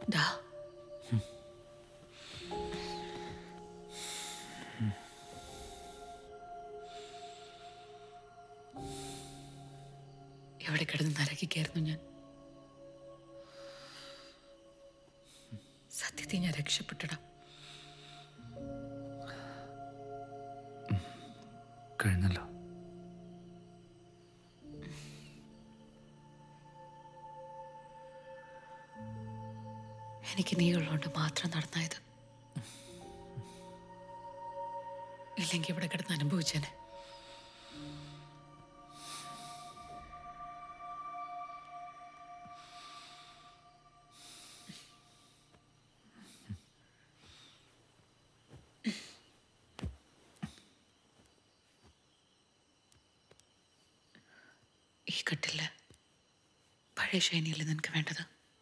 ദാ എവിടെ കിടന്ന് നരകിക്കായിരുന്നു ഞാൻ സത്യത്തിൽ ഞാൻ രക്ഷപ്പെട്ടടാ കഴിഞ്ഞല്ലോ എനിക്ക് നീ ഉള്ളതുകൊണ്ട് മാത്രം നടന്നായത് ഇല്ലെങ്കിൽ ഇവിടെ കിടന്ന് അനുഭവിച്ചേനെ ഈ കട്ടില് പഴയ ശൈനിയല്ലേ നിനക്ക് വേണ്ടത്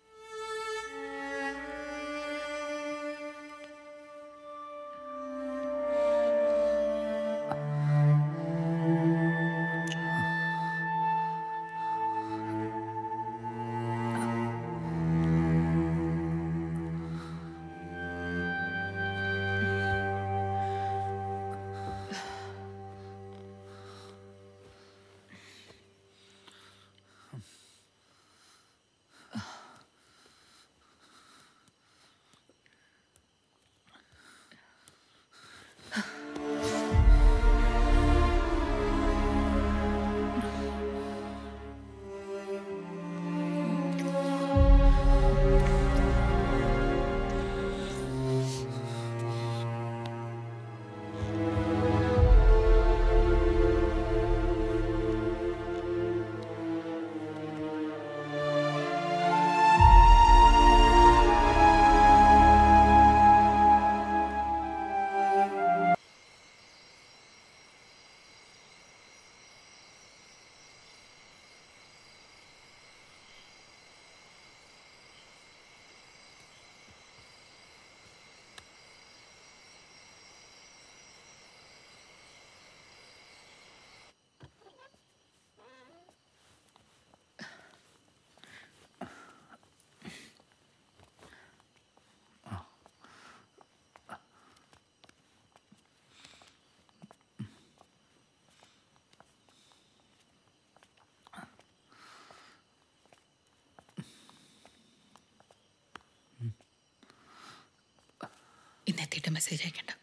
ഇന്നെത്തിയിട്ട് മെസ്സേജ് അയക്കണ്ട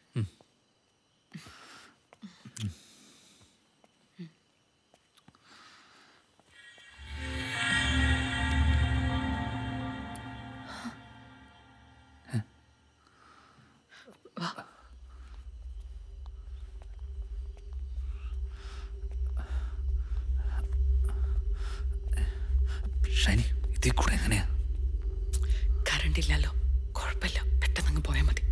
വാ ഷൈനി ഇതിൽ കൂടെ എങ്ങനെയാ കറണ്ട് ഇല്ലല്ലോ കുഴപ്പമില്ല പെട്ടെന്ന് അങ്ങ് പോയാൽ മതി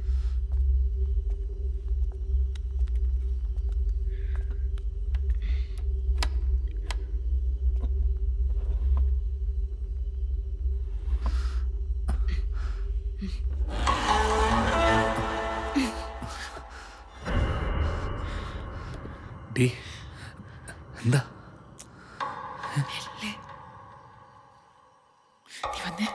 ഡി എന്താ അല്ലേ നീ വന്നേ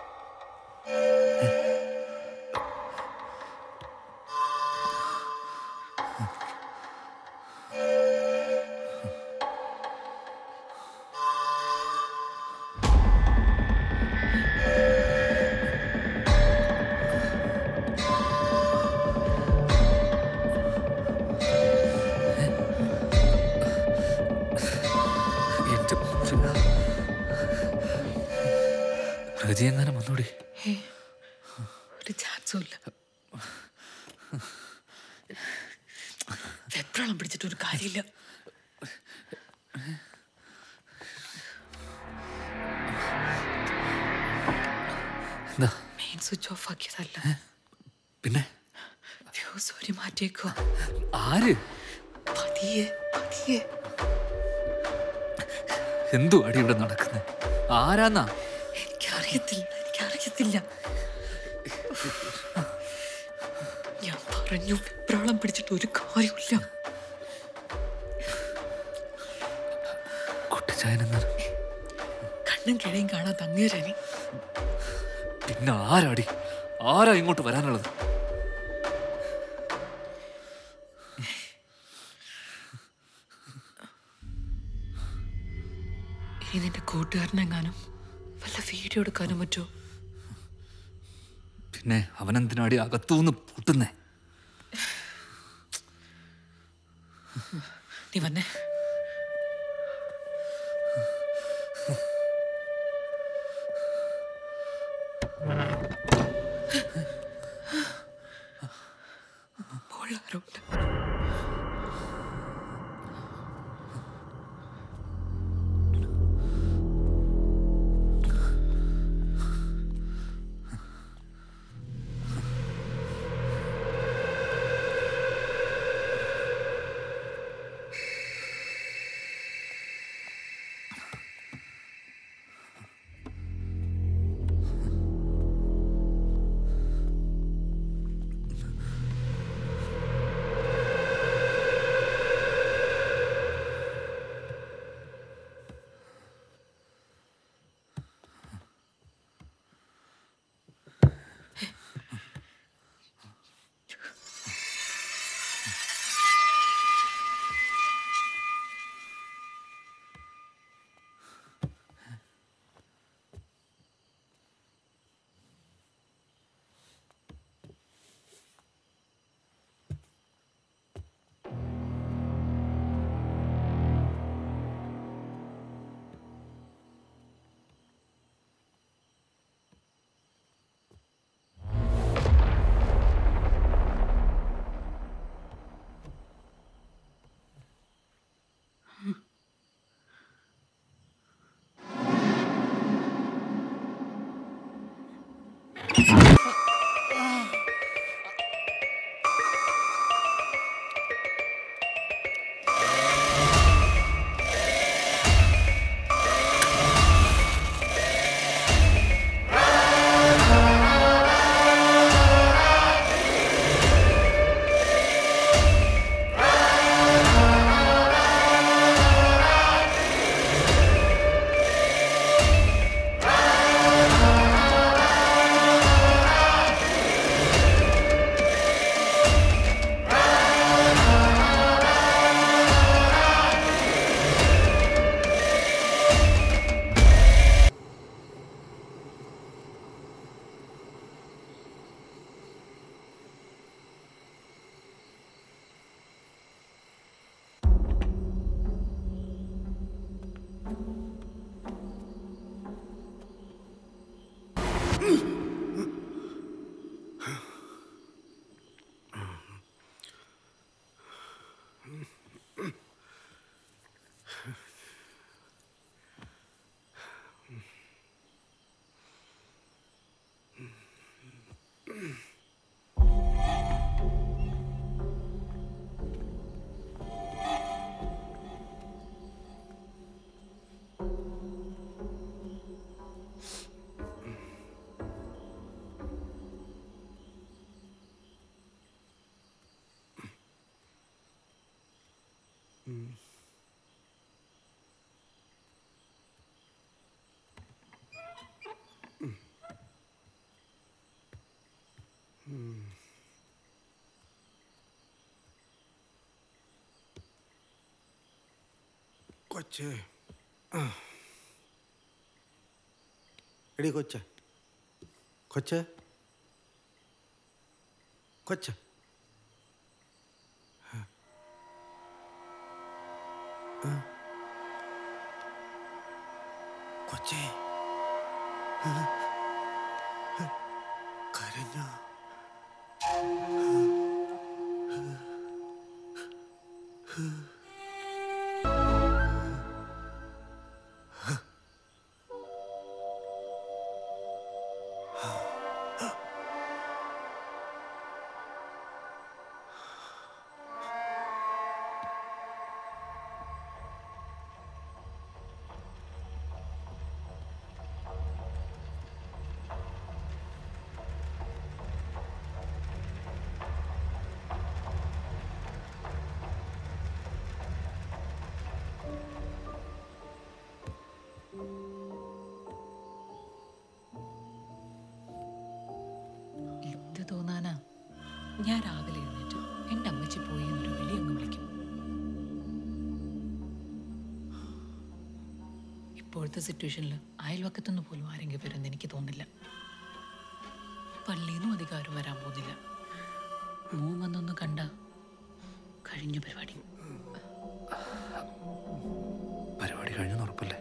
എന്റെ മുറിവാ. പ്രതി എങ്ങനെ വന്നൂടി ഹേ, ഒരു ചാൻസും ഇല്ല വെപ്രാളം പിടിച്ചിട്ട് ഒരു കാര്യമില്ല എന്താ മെയിൻ സ്വിച്ച് ഓഫ് ആക്കിയതല്ല പിന്നെ ഫ്യൂസ് ഒരു മാറ്റിയേക്കുക ആര് പതിയെ പതിയെ എന്തു അടി ഇവിടെ നടക്കുന്നത് ആരാന്നാ എനിക്കറിയത്തില്ല എനിക്കറിയത്തില്ല ഞാൻ പറഞ്ഞു വെപ്രാളം പിടിച്ചിട്ട് ഒരു കാര്യമില്ല കുട്ടിച്ചായനെന്നാണ് കണ്ണും കിഴയും കാണാൻ തങ്ങേരനി പിന്നെ ആരാടി ആരാ ഇങ്ങോട്ട് വരാനുള്ളത് ഇനി നിന്റെ കൂട്ടുകാരനെങ്ങാനും വല്ല വീഡിയോ എടുക്കാനും പറ്റുമോ പിന്നെ അവനെന്തിനാടി അകത്തൂന്ന് പൂട്ടുന്നേ നീ വന്നേ മോളാരുണ്ട് കൊച്ചേ ആ. എടി കൊച്ചേ കൊച്ചേ കൊച്ചേ ആ. ആ. കൊച്ചേ ആ. ആ. കരഞ്ഞോ ഞാൻ രാവിലെ എഴുന്നേറ്റ് എൻ്റെ അമ്മച്ചി പോയി എന്നൊരു വിളി അങ്ങ് വിളിക്കും ഇപ്പോഴത്തെ സിറ്റുവേഷനിൽ അയൽവക്കത്തുനിന്ന് പോലും ആരെങ്കിലും വരുമെന്ന് എനിക്ക് തോന്നില്ല പള്ളിയിൽ നിന്നും അധികാരം വരാൻ പോകുന്നില്ല മോൻ വന്നൊന്ന് കണ്ട കഴിഞ്ഞ പരിപാടി പരിപാടി കഴിഞ്ഞെന്ന് ഉറപ്പല്ലേ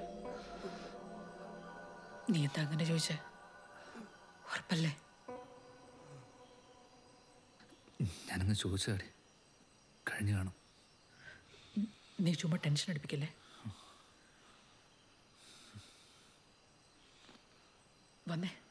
നീ എന്താ അങ്ങനെ ചോദിച്ചേ ഉറപ്പല്ലേ ഞാനങ്ങ് ചോദിച്ചാടി കഴിഞ്ഞു കാണും നീ ചുമ്മാ ടെൻഷൻ അടിപ്പിക്കല്ലേ വന്നേ